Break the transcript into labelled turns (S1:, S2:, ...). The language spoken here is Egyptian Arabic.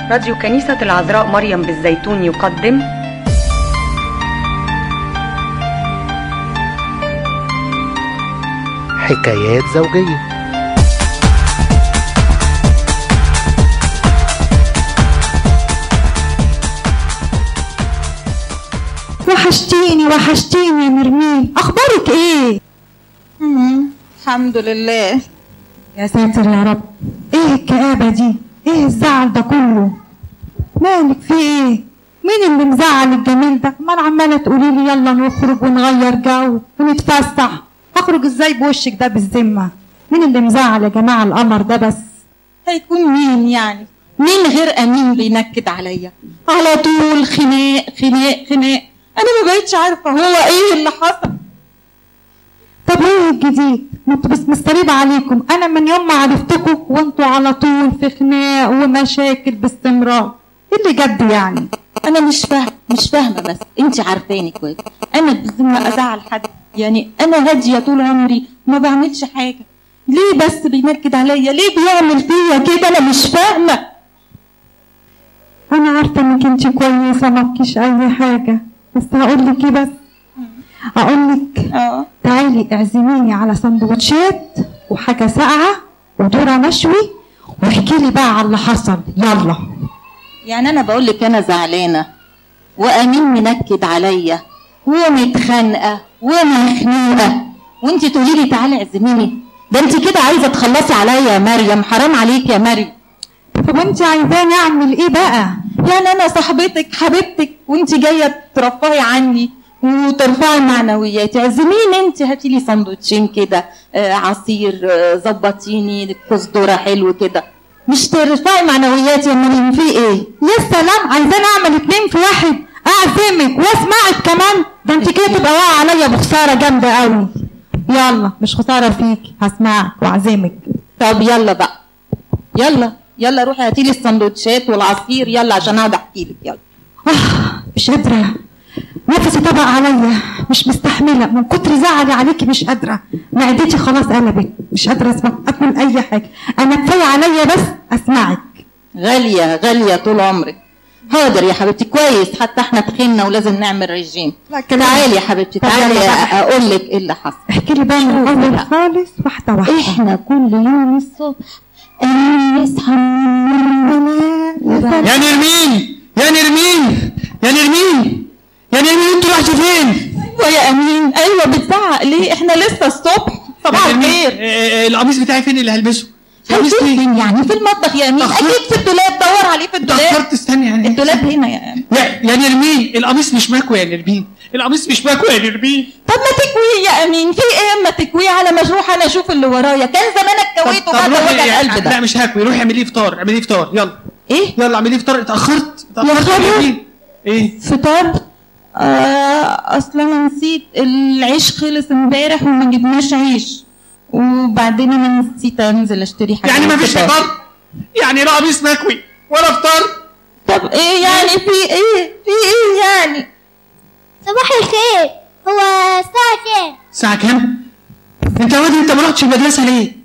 S1: راديو كنيسة العذراء مريم بالزيتون يقدم
S2: حكايات زوجية
S3: وحشتيني وحشتيني يا نرمين اخبارك ايه
S4: مم. الحمد لله
S3: يا ساتر يا رب ايه الكآبة دي ايه الزعل ده كله مالك في ايه مين اللي مزعل الجميل ده امال عماله تقولي لي يلا نخرج ونغير جو ونتفسح اخرج ازاي بوشك ده بالذمه مين اللي مزعل يا جماعه القمر ده بس
S4: هيكون مين يعني مين غير امين بينكد عليا على طول خناق خناق خناق انا ما بقتش عارفه هو ايه اللي حصل
S3: طب ايه الجديد ما انتوا بس مستريبة عليكم انا من يوم ما عرفتكم وانتوا على طول في خناق ومشاكل باستمرار ايه اللي جد يعني
S4: انا مش فاهمه مش فاهمه بس انت عارفاني كويس انا بالذمه ازعل حد يعني انا هاديه طول عمري ما بعملش حاجه ليه بس بينكد عليا ليه بيعمل فيا كده انا مش فاهمه
S3: انا عارفه انك انت كويسه ما فيكيش اي حاجه بس هقول لك ايه بس اقول لك
S4: اه
S3: تعالي اعزميني على سندوتشات وحاجه ساقعه وذره مشوي واحكي لي بقى على اللي حصل يلا
S4: يعني انا بقول لك انا زعلانه وامين منكد عليا ومتخانقه ومخنوقه وانت تقولي لي تعالي اعزميني ده انت كده عايزه تخلصي عليا يا مريم حرام عليك يا مريم
S3: طب وانت عايزاني اعمل ايه بقى
S4: يعني انا صاحبتك حبيبتك وانت جايه ترفهي عني وترفعي معنوياتي عزميني انت هاتي لي سندوتشين كده آه عصير آه، ظبطيني كوز ذره حلو كده مش ترفعي معنوياتي يا مريم في ايه
S3: يا سلام عايزاني اعمل اتنين في واحد اعزمك واسمعك كمان ده انت كده تبقى واقعه عليا بخساره جامده قوي يلا مش خساره فيك هسمعك واعزمك
S4: طب يلا بقى يلا يلا روحي هاتي لي السندوتشات والعصير يلا عشان اقعد احكي لك يلا
S3: آه مش قادرة نفسي طبق عليا مش مستحملة من كتر زعلي عليكي مش قادرة معدتي خلاص قلبت مش قادرة اسمع اكل اي حاجة انا كفاية عليا بس اسمعك
S4: غاليه غاليه طول عمرك حاضر يا حبيبتي كويس حتى احنا تخنا ولازم نعمل رجيم
S3: لا كلام.
S4: تعالي يا حبيبتي
S3: طب
S4: تعالي
S3: يلا بقى.
S4: اقول لك ايه اللي حصل
S3: احكي لي بقى من
S4: شوفي
S3: الاول
S4: بقى.
S3: خالص واحدة واحدة
S4: احنا كل يوم الصبح أنا يصحى من النوم
S5: يا نرمين يا نرمين يا نرمين يا نرمين انتوا رحتوا فين؟
S4: ايوه يا امين ايوه بتزعق ليه احنا لسه الصبح صباح
S5: يا نرمين،
S4: الخير
S5: آه، آه، القميص بتاعي فين اللي هلبسه؟ هلبسه
S4: هلبسه
S5: ايه؟
S4: فين يعني في المطبخ يا امين
S5: اتأخرت.
S4: اكيد في الدولاب دور عليه في الدولاب
S5: اتأخرت استني يعني
S4: الدولاب هنا يا امين
S5: يا يا نرمين القميص مش مكوي يا نرمين القميص مش مكوي يا نرمين
S4: طب ما تكويه يا امين في ايه اما تكويه على مجروح انا اشوف اللي ورايا كان زمانك كويته بعد
S5: روحي-
S4: وجع القلب
S5: لا
S4: ده
S5: مش هكوي روحي اعملي فطار اعملي فطار يلا
S4: ايه
S5: يلا اعملي فطار اتأخرت اتأخرت
S4: يا خبر.
S5: نرمين. ايه؟
S4: فطار آه اصل انا نسيت العيش خلص امبارح وما جبناش عيش وبعدين انا نسيت انزل اشتري حاجه
S5: يعني ما فيش
S4: للفطار.
S5: فطار؟ يعني لا قميص مكوي ولا فطار؟
S4: طب ايه يعني في ايه في ايه يعني
S6: صباح الخير هو الساعة كام؟
S5: الساعة كام؟ انت يا واد انت ما رحتش المدرسة ليه؟